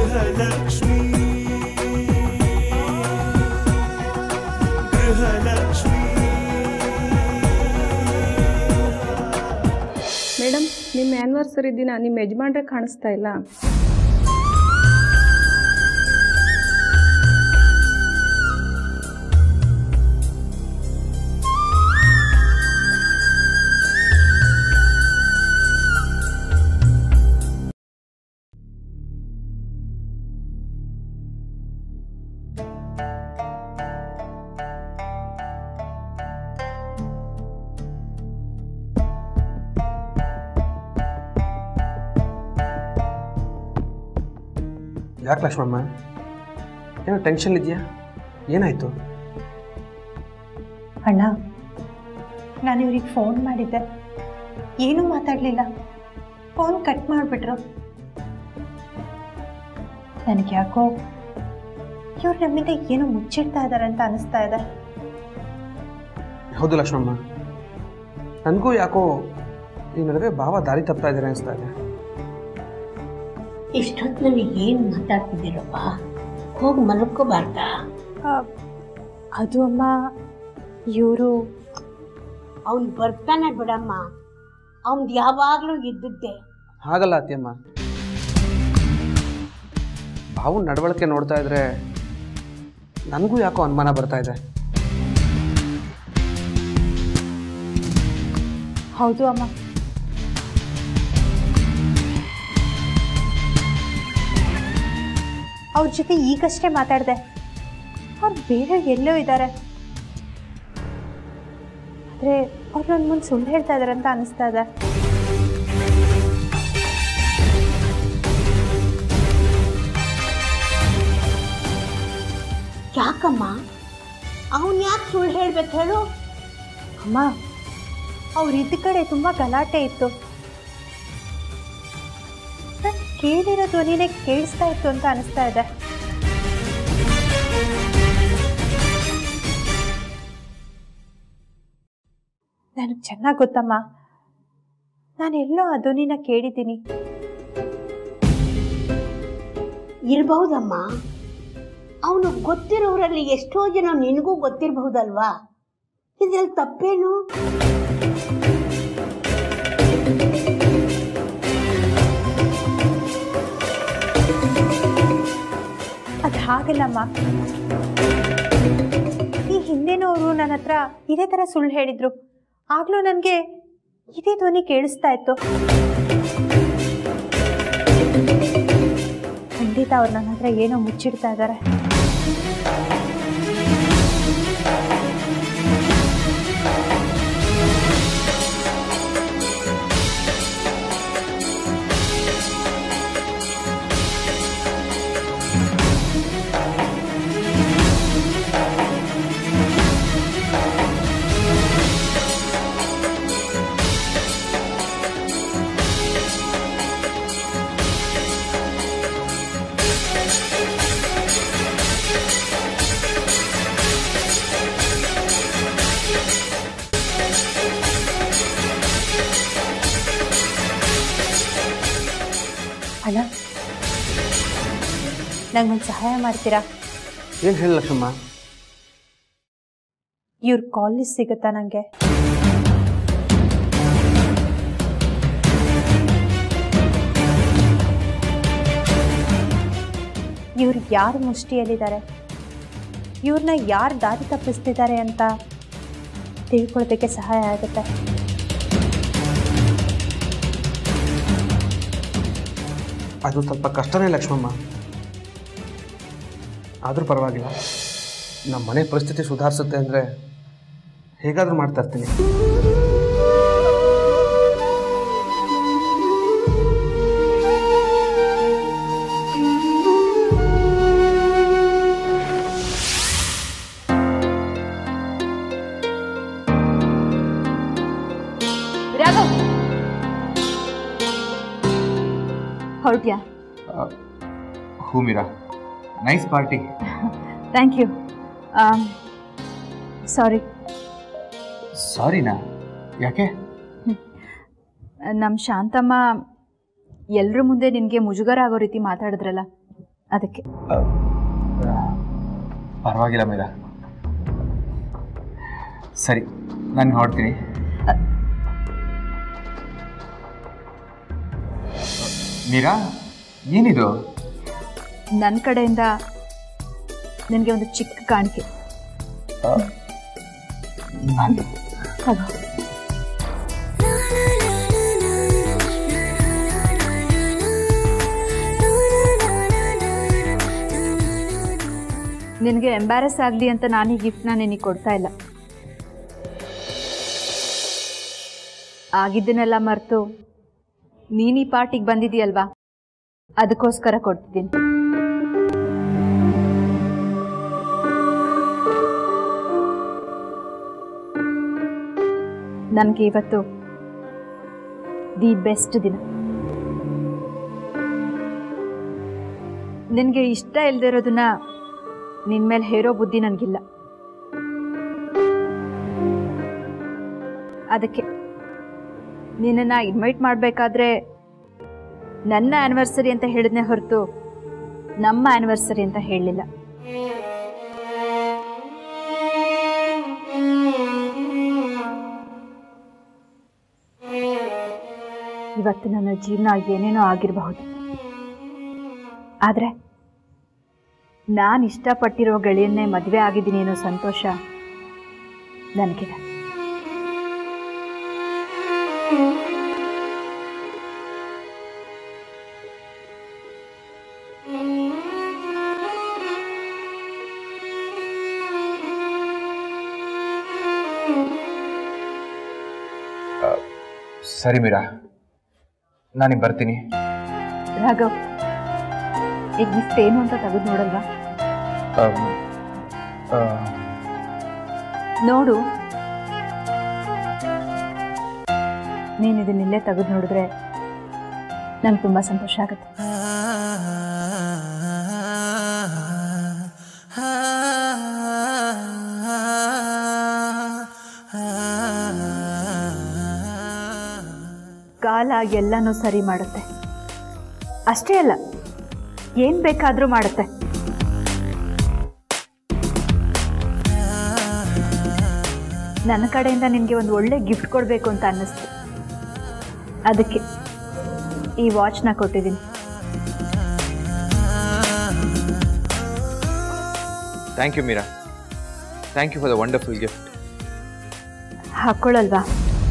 Gruhalakshmi Gruhalakshmi madam ನಿಮ್ಮ anniversary ದಿನ ನಿಮ್ಮ ಯಜಮಾನ್ರೆ ಕಾಣಿಸ್ತಾ ಇಲ್ಲ ಯಾಕೆ ಲಕ್ಷ್ಮಮ್ಮ ಏನೋ ಟೆನ್ಷನ್ ಇದೆಯಾ ಏನಾಯಿತು ಅಣ್ಣ ನಾನು ಇವ್ರಿಗೆ ಫೋನ್ ಮಾಡಿದ್ದೆ ಏನೂ ಮಾತಾಡಲಿಲ್ಲ ಫೋನ್ ಕಟ್ ಮಾಡಿಬಿಟ್ರು ನನಗೆ ಯಾಕೋ ಇವ್ರು ನಮ್ಮಿಂದ ಏನೋ ಮುಚ್ಚಿಡ್ತಾ ಇದ್ದಾರೆ ಅಂತ ಅನಿಸ್ತಾ ಇದೆ ಹೌದು ಲಕ್ಷ್ಮಮ್ಮ ನನಗೂ ಯಾಕೋ ಈ ನಡುವೆ ಭಾವ ದಾರಿ ತಪ್ತಾ ಇದ್ದಾರೆ ಅನಿಸ್ತಾ ಇದೆ ಇಷ್ಟೊತ್ತಿನಲ್ಲಿ ಏನು ಮಾತಾಡ್ತಿದ್ದೀರಪ್ಪ ಹೋಗಿ ಮಲ್ಕೋಬಾರ್ದಾ ಆ, ಅದು ಅಮ್ಮ ಇವರು ಅವನು ಬರ್ತಾನೆ ಬಿಡಮ್ಮ ಅವ್ನ್ದು ಯಾವಾಗಲೂ ಇದ್ದದ್ದೇ ಹಾಗಲ್ಲ ಅತ್ಯಮ್ಮ ಭಾವನ ನಡವಳಿಕೆ ನೋಡ್ತಾ ಇದ್ರೆ ನನಗೂ ಯಾಕೋ ಅನುಮಾನ ಬರ್ತಾ ಇದೆ ಹೌದು ಅಮ್ಮ ಅವ್ರ ಜೊತೆ ಈಗಷ್ಟೇ ಮಾತಾಡಿದೆ ಅವ್ರು ಬೇರೆ ಎಲ್ಲೋ ಇದ್ದಾರೆ ಆದರೆ ಅವ್ರು ನನ್ನ ಮುಂದೆ ಸುಳ್ಳು ಹೇಳ್ತಾ ಇದ್ದಾರೆ ಅಂತ ಅನಿಸ್ತಾ ಇದೆ ಯಾಕಮ್ಮ ಅವನು ಯಾಕೆ ಸುಳ್ಳು ಹೇಳ್ಬೇಕು ಹೇಳು ಅಮ್ಮ ಅವ್ರ ಇದ್ದ ಕಡೆ ತುಂಬ ಗಲಾಟೆ ಇತ್ತು ನಾನ್ ಕೇಳಿರೋ ಧ್ವನಿನೇ ಕೇಳಿಸ್ತಾ ಇತ್ತು ಅಂತ ಅನಿಸ್ತಾ ಇದೆ ನನಗೆ ಚೆನ್ನಾಗಿ ಗೊತ್ತಮ್ಮ ನಾನೆಲ್ಲೋ ಆ ಧ್ವನಿನ ಕೇಳಿದ್ದೀನಿ ಇರಬಹುದಮ್ಮ ಅವನು ಗೊತ್ತಿರೋರಲ್ಲಿ ಎಷ್ಟೋ ಜನ ನಿನಗೂ ಗೊತ್ತಿರಬಹುದಲ್ವಾ ಇದ್ರಲ್ಲಿ ತಪ್ಪೇನು ಅದು ಹಾಗಲ್ಲಮ್ಮ ಈ ಹಿಂದೆನೂ ಅವರು ನನ್ನ ಹತ್ರ ಇದೇ ಥರ ಸುಳ್ಳು ಹೇಳಿದ್ರು ಆಗಲೂ ನನಗೆ ಇದೇ ಧ್ವನಿ ಕೇಳಿಸ್ತಾ ಇತ್ತು ಖಂಡಿತ ಅವ್ರು ನನ್ನ ಹತ್ರ ಏನೋ ಮುಚ್ಚಿಡ್ತಾ ಇದ್ದಾರೆ ಅಣ್ಣ ನಂಗೊಂದು ಸಹಾಯ ಮಾಡ್ತೀರಾ ಏನು ಹೇಳಿ ಲಕ್ಷ್ಮಮ್ಮ ಇವ್ರ ಕಾಲ್ ಲಿಸ್ಟ್ ಸಿಗುತ್ತಾ ನನಗೆ ಇವ್ರು ಯಾರು ಮುಷ್ಟಿಯಲ್ಲಿದ್ದಾರೆ ಇವ್ರನ್ನ ಯಾರು ದಾರಿ ತಪ್ಪಿಸ್ತಿದ್ದಾರೆ ಅಂತ ತಿಳ್ಕೊಳ್ಳೋದಕ್ಕೆ ಸಹಾಯ ಆಗುತ್ತೆ ಅದು ಸ್ವಲ್ಪ ಕಷ್ಟನೇ ಲಕ್ಷ್ಮಮ್ಮ ಆದರೂ ಪರವಾಗಿಲ್ಲ ನಮ್ಮ ಮನೆ ಪರಿಸ್ಥಿತಿ ಸುಧಾರಿಸುತ್ತೆ ಅಂದರೆ ಹೇಗಾದರೂ ಮಾಡ್ತಾ ಇರ್ತೀನಿ ರಾಘವ್ ಹೊರಟ್ಯಾ ಹೂ Meera nice party thank you sorry ಸಾರಿನಾ ಯಾಕೆ ನಮ್ಮ ಶಾಂತಮ್ಮ ಎಲ್ಲರ ಮುಂದೆ ನಿನಗೆ ಮುಜುಗರ ಆಗೋ ರೀತಿ ಮಾತಾಡಿದ್ರಲ್ಲ ಅದಕ್ಕೆ ಪರವಾಗಿಲ್ಲ ಮೀರಾ ಸರಿ ನಾನು ಹೊರಡ್ತೀನಿ ಮೀರಾ ಏನಿದು ನನ್ನ ಕಡೆಯಿಂದ ನಿನಗೆ ಒಂದು ಚಿಕ್ಕ ಕಾಣಿಕೆ ನಾನು ತಗೋ ನಿನಗೆ ಎಂಬ್ಯಾರಸ್ ಆಗಲಿ ಅಂತ ನಾನು ಈ ಗಿಫ್ಟ್ನ ನಿನಗೆ ಕೊಡ್ತಾ ಇಲ್ಲ ಆಗಿದ್ದನ್ನೆಲ್ಲ ಮರೆತು ನೀನು ಈ ಪಾರ್ಟಿಗೆ ಬಂದಿದೀಯಲ್ವಾ ಅದಕ್ಕೋಸ್ಕರ ಕೊಡ್ತಿದ್ದೀನಿ ನನಗೆ ಇವತ್ತು ದಿ ಬೆಸ್ಟ್ ದಿನ ನಿನಗೆ ಇಷ್ಟ ಇಲ್ಲದೆ ಇರೋದನ್ನ ನಿನ್ನ ಮೇಲೆ ಹೇರೋ ಬುದ್ಧಿ ನನಗಿಲ್ಲ ಅದಕ್ಕೆ ನಿನ್ನನ್ನು ಇನ್ವೈಟ್ ಮಾಡಬೇಕಾದ್ರೆ ನನ್ನ ಆ್ಯನಿವರ್ಸರಿ ಅಂತ ಹೇಳಿದ್ನೇ ಹೊರತು ನಮ್ಮ ಆ್ಯನಿವರ್ಸರಿ ಅಂತ ಹೇಳಲಿಲ್ಲ ಇವತ್ತು ನನ್ನ ಜೀವನ ಏನೇನೋ ಆಗಿರಬಹುದು ಆದರೆ ನಾನು ಇಷ್ಟಪಟ್ಟಿರೋ ಗೆಳೆಯನ್ನೇ ಮದುವೆ ಆಗಿದ್ದೀನಿ ಅನ್ನೋ ಸಂತೋಷ ನನಗಿದೆ ಸರಿ ಮೀರಾ ನಾನೀಗ ಬರ್ತೀನಿ ರಾಘವ್ ಈಗ ಗಿಫ್ಟ್ ಏನು ಅಂತ ತೆಗೆದು ನೋಡಲ್ವಾ ಅಮ್, ಆ, ನೋಡು ನೀನು ಇದನ್ನಿಲ್ಲೇ ತೆಗೆದು ನೋಡಿದ್ರೆ ನಂಗೆ ತುಂಬ ಸಂತೋಷ ಆಗುತ್ತೆ ಕಾಲ ಎಲ್ಲನೂ ಸರಿ ಮಾಡುತ್ತೆ ಅಷ್ಟೇ ಅಲ್ಲ ಏನು ಬೇಕಾದರೂ ಮಾಡುತ್ತೆ ನನ್ನ ಕಡೆಯಿಂದ ನಿನಗೆ ಒಂದು ಒಳ್ಳೆ ಗಿಫ್ಟ್ ಕೊಡಬೇಕು ಅಂತ ಅನ್ನಿಸ್ತು ಅದಕ್ಕೆ ಈ ವಾಚ್ನ ಕೊಟ್ಟಿದ್ದೀನಿ thank you Meera thank you for the wonderful gift ಹಾಕ್ಕೊಳ್ಳಲ್ವಾ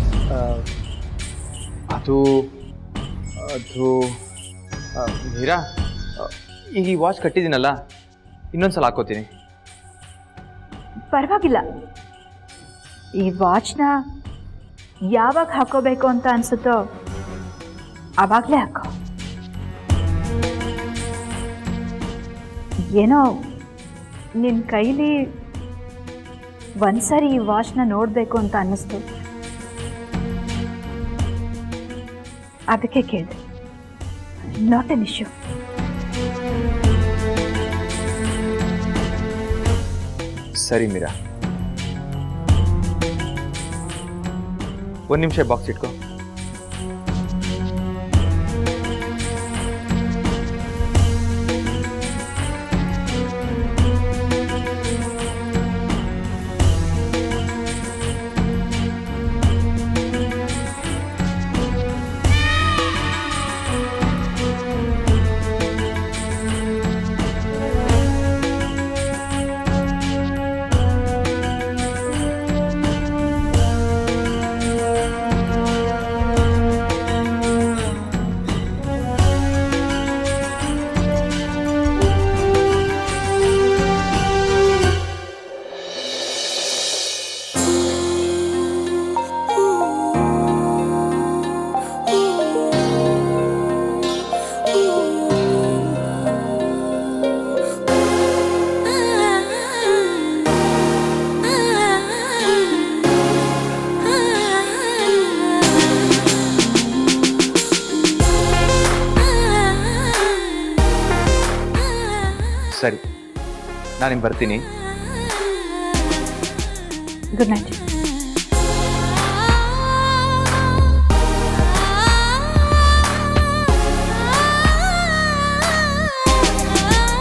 ಅದು ಅದು ಆ, ಮೀರಾ ಆ, ಈಗ ಈ ವಾಚ್ ಕಟ್ಟಿದ್ದೀನಲ್ಲ ಇನ್ನೊಂದ್ಸಲ ಹಾಕೋತೀನಿ ಪರವಾಗಿಲ್ಲ ಈ ವಾಚ್ನ ಯಾವಾಗ ಹಾಕೋಬೇಕು ಅಂತ ಅನ್ಸುತ್ತೋ ಆವಾಗಲೇ ಹಾಕೋ ಏನೋ ನಿನ್ನ ಕೈಲಿ ಒಂದ್ಸರಿ ಈ ವಾಚ್ನ ನೋಡಬೇಕು ಅಂತ ಅನ್ನಿಸ್ತು ಅದಕ್ಕೆ ಕೇಳಿದೆ ನಾಟ್ ಎನ್ ಇಶ್ಯೂ ಸರಿ ಮೀರಾ ಒಂದು ನಿಮಿಷ ಬಾಕ್ಸ್ ಇಟ್ಕೋ ಸರಿ ನಾನು ಬರ್ತೀನಿ ಗುಡ್ ನೈಟ್ ಆ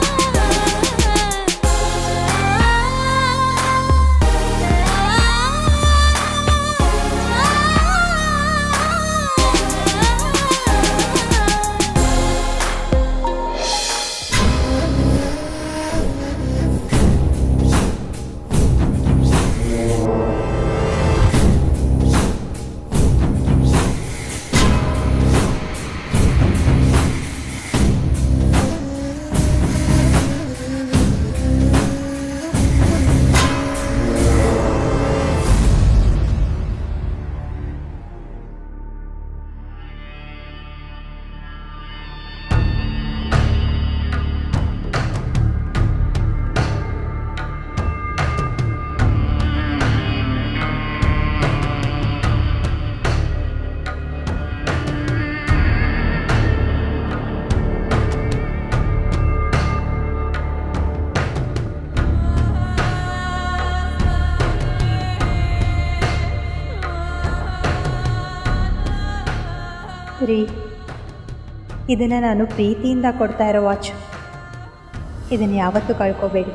ರೀ ಇದನ್ನು ನಾನು ಪ್ರೀತಿಯಿಂದ ಕೊಡ್ತಾ ಇರೋ ವಾಚ್ ಇದನ್ನು ಯಾವತ್ತೂ ಕಳ್ಕೊಬೇಡಿ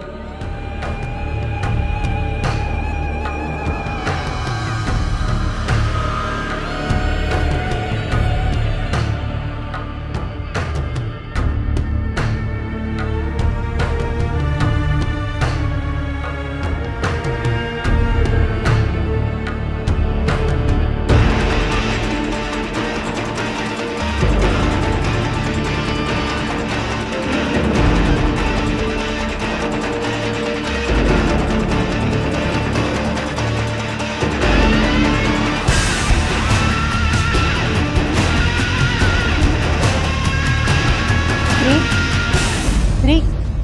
ರೀ ರೀ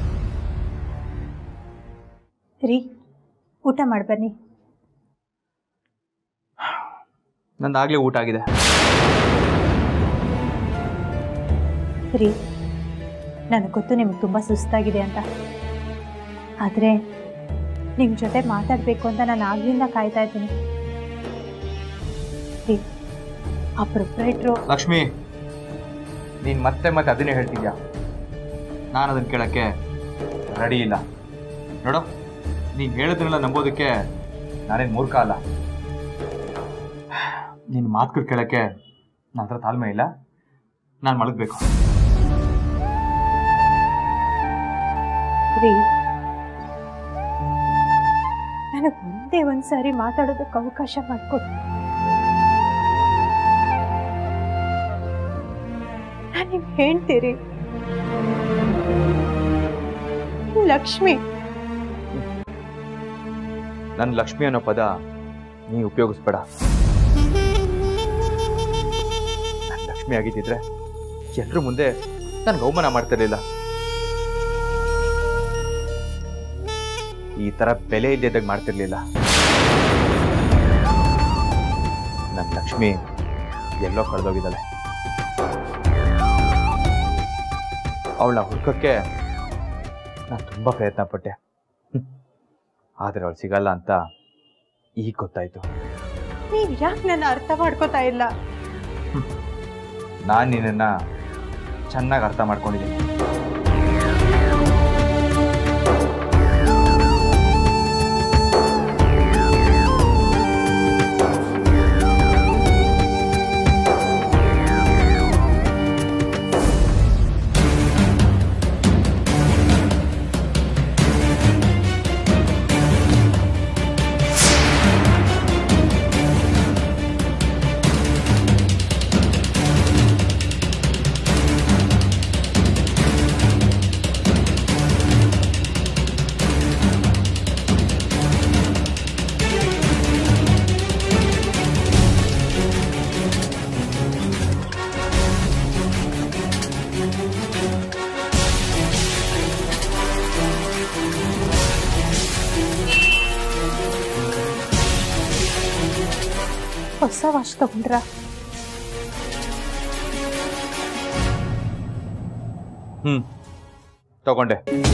ರೀ ಊಟ ಮಾಡಿ ಬನ್ನಿ ನಂದಾಗಲೇ ಊಟ ಆಗಿದೆ ರೀ ನನಗೆ ಗೊತ್ತು ನಿಮ್ಗೆ ತುಂಬ ಸುಸ್ತಾಗಿದೆ ಅಂತ ಆದರೆ ನಿಮ್ಮ ಜೊತೆ ಮಾತಾಡಬೇಕು ಅಂತ ನಾನು ಆಗ್ಲಿಂದ ಕಾಯ್ತಾ ಇದ್ದೀನಿ ರೀ ಆ ಪ್ರೊಪ್ರೈಟ್ರು ಲಕ್ಷ್ಮಿ ನೀನು ಮತ್ತೆ ಮತ್ತೆ ಅದನ್ನೇ ಹೇಳ್ತಿದ್ಯಾ ನಾನು ಅದನ್ನು ಕೇಳೋಕ್ಕೆ ರೆಡಿ ಇಲ್ಲ ನೋಡು ನೀನು ಹೇಳೋದನ್ನೆಲ್ಲ ನಂಬೋದಕ್ಕೆ ನಾನೇನು ಮೂರ್ಖ ಅಲ್ಲ ನಿನ್ನ ಮಾತುಗಳು ಕೇಳೋಕ್ಕೆ ನನ್ನ ಹತ್ರ ತಾಳ್ಮೆ ಇಲ್ಲ ನಾನು ಮಲಗಬೇಕು ರೀ ನನಗೆ ಒಂದೇ ಒಂದು ಸಾರಿ ಮಾತಾಡೋದಕ್ಕೆ ಅವಕಾಶ ಮಾಡಿಕೊಡಿ ನಾನು ನಿಮ್ಗೆ ಹೇಳ್ತೀರಿ ಲಕ್ಷ್ಮಿ ನನ್ನ ಲಕ್ಷ್ಮಿ ಅನ್ನೋ ಪದ ನೀ ಉಪಯೋಗಿಸ್ಬೇಡ ನಾನು ಲಕ್ಷ್ಮಿ ಆಗಿದ್ದಿದ್ರೆ ಎಲ್ಲರ ಮುಂದೆ ನನಗೆ ಅವಮಾನ ಮಾಡ್ತಿರ್ಲಿಲ್ಲ ಈ ಥರ ಬೆಲೆ ಇದ್ದಾಗ ಮಾಡ್ತಿರ್ಲಿಲ್ಲ ನನ್ನ ಲಕ್ಷ್ಮಿ ಎಲ್ಲೋ ಕಳೆದೋಗಿದ್ದಾಳೆ ಅವಳನ್ನ ಹುಡ್ಕಕ್ಕೆ ನಾನು ತುಂಬ ಪ್ರಯತ್ನ ಪಟ್ಟೆ ಹ್ಮ್. ಆದರೆ ಅವಳು ಸಿಗಲ್ಲ ಅಂತ ಈಗ ಗೊತ್ತಾಯ್ತು ನೀವು ಯಾಕೆ ನನ್ನ ಅರ್ಥ ಮಾಡ್ಕೋತಾ ಇಲ್ಲ ನಾನು ನಿನ್ನನ್ನ ಚೆನ್ನಾಗಿ ಅರ್ಥ ಮಾಡ್ಕೊಂಡಿದ್ದೀನಿ ಹೊಸ ವಾಚ್ ತಗೊಂಡ್ರ ಹ್ಞೂ ತಗೊಂಡೆ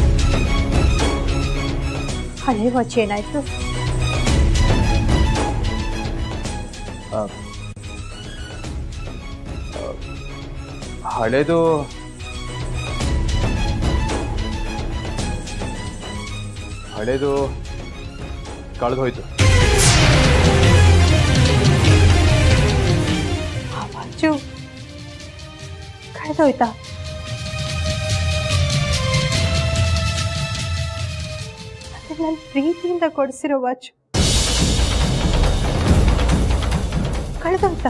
ಹಳೆ ವಾಚ್ ಏನಾಯ್ತು ಆ, ಆ, ಹಳೇದು ಹಳೇದು ಕಳೆದು ಹೋಯ್ತು ಆ ವಾಚು ಕಳೆದೋಯ್ತಾ ಅದು ನನ್ನ ಪ್ರೀತಿಯಿಂದ ಕೊಡಿಸಿರೋ ವಾಚ್ ಕಳೆದೋಯ್ತಾ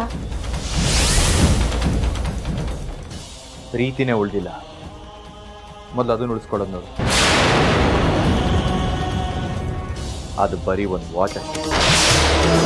ಪ್ರೀತಿನೇ ಉಳಿದಿಲ್ಲ ಮೊದಲು ಅದನ್ನ ಉಳಿಸ್ಕೊಳ್ಳೋದು ನೋಡು ಅದು ಬರೀ ಒಂದು ವಾಚ್ ಅಷ್ಟೇ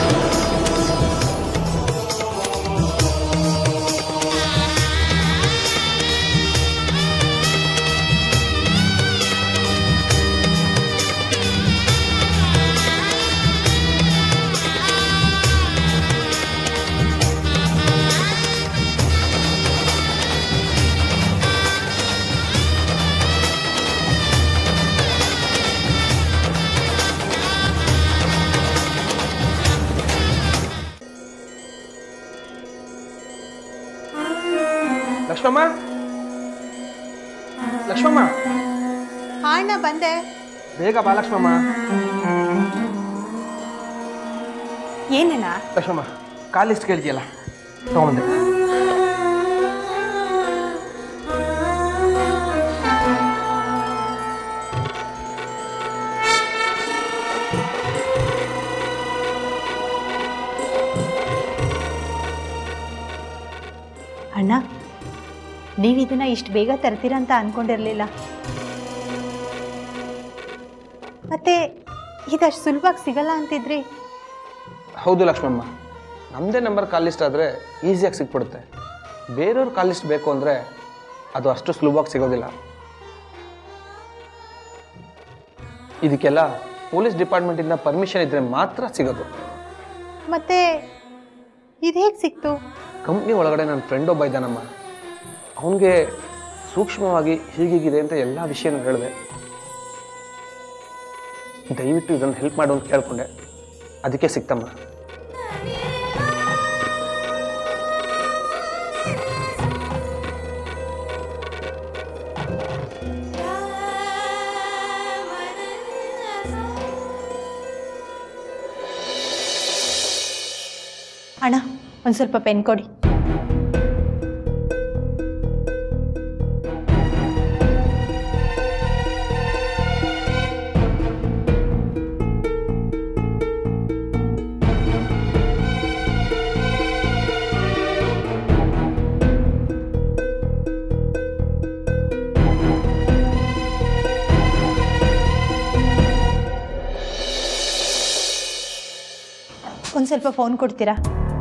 ಲಕ್ಷ್ಮಮ್ಮ ಲಕ್ಷ್ಮಮ್ಮ ಹಾ ಅಣ್ಣ ಬಂದೆ ಬೇಗ ಬಾ ಲಕ್ಷ್ಮಮ್ಮ ಏನಣ್ಣ ಲಕ್ಷ್ಮಮ್ಮ ಕಾಲ್ ಲಿಸ್ಟ್ ಕೇಳಿದ್ಯಲ್ಲ ತಗೊಂಬಂದೆ ಅಣ್ಣ ನೀವು ಇದನ್ನ ಇಷ್ಟು ಬೇಗ ತರ್ತೀರ ಅಂತ ಅನ್ಕೊಂಡಿರ್ಲಿಲ್ಲ ಮತ್ತೆ ಇದಷ್ಟು ಸುಲಭವಾಗಿ ಸಿಗಲ್ಲ ಅಂತಿದ್ರಿ ಹೌದು ಲಕ್ಷ್ಮಮ್ಮ ನಮ್ಮದೇ ನಂಬರ್ ಕಾಲ್ ಲಿಸ್ಟ್ ಆದರೆ ಈಸಿಯಾಗಿ ಸಿಕ್ಬಿಡುತ್ತೆ ಬೇರೆಯವ್ರ ಕಾಲ್ ಲಿಸ್ಟ್ ಬೇಕು ಅಂದರೆ ಅದು ಅಷ್ಟು ಸುಲಭವಾಗಿ ಸಿಗೋದಿಲ್ಲ ಇದಕ್ಕೆಲ್ಲ ಪೊಲೀಸ್ ಡಿಪಾರ್ಟ್ಮೆಂಟಿಂದ ಪರ್ಮಿಷನ್ ಇದ್ದರೆ ಮಾತ್ರ ಸಿಗೋದು ಮತ್ತೆ ಇದು ಹೇಗೆ ಸಿಕ್ತು ಕಂಪ್ನಿ ಒಳಗಡೆ ನನ್ನ ಫ್ರೆಂಡ್ ಒಬ್ಬ ಇದ್ದಾನಮ್ಮ ಅವನಿಗೆ ಸೂಕ್ಷ್ಮವಾಗಿ ಹೀಗೀಗಿದೆ ಅಂತ ಎಲ್ಲ ವಿಷಯನೂ ಹೇಳಿದೆ ದಯವಿಟ್ಟು ಇದನ್ನು ಹೆಲ್ಪ್ ಮಾಡು ಅಂತ ಕೇಳ್ಕೊಂಡೆ ಅದಕ್ಕೆ ಸಿಕ್ತಮ್ಮ ಅಣ್ಣ ಒಂದು ಸ್ವಲ್ಪ ಪೆನ್ ಕೊಡಿ ಒಂದು ಸ್ವಲ್ಪ ಫೋನ್ ಕೊಡ್ತೀರಾ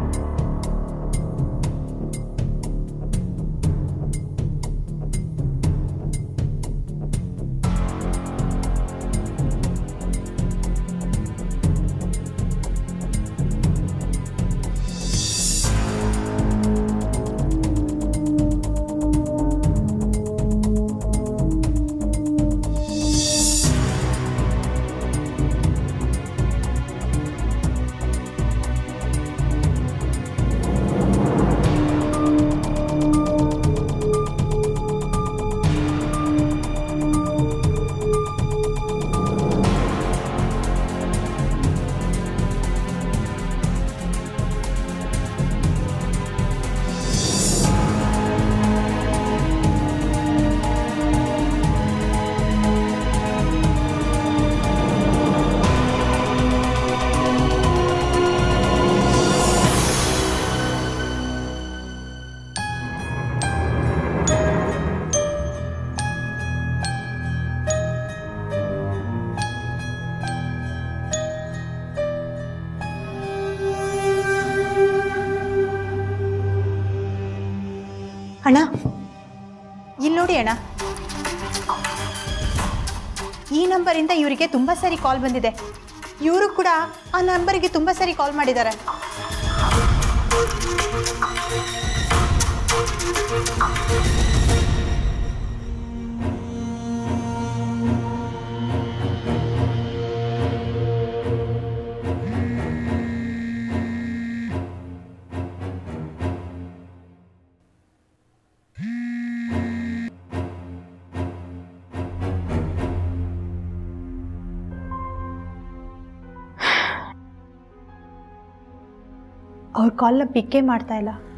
ಅಣ್ಣ ಇಲ್ಲಿ ನೋಡಿ ಅಣ್ಣ ಈ ನಂಬರಿಂದ ಇವರಿಗೆ ತುಂಬ ಸರಿ ಕಾಲ್ ಬಂದಿದೆ ಇವರು ಕೂಡ ಆ ನಂಬರಿಗೆ ತುಂಬ ಸರಿ ಕಾಲ್ ಮಾಡಿದ್ದಾರೆ ಅವ್ರ ಕಾಲ್ನ ಪಿಕ್ಕೇ ಮಾಡ್ತಾ ಇಲ್ಲ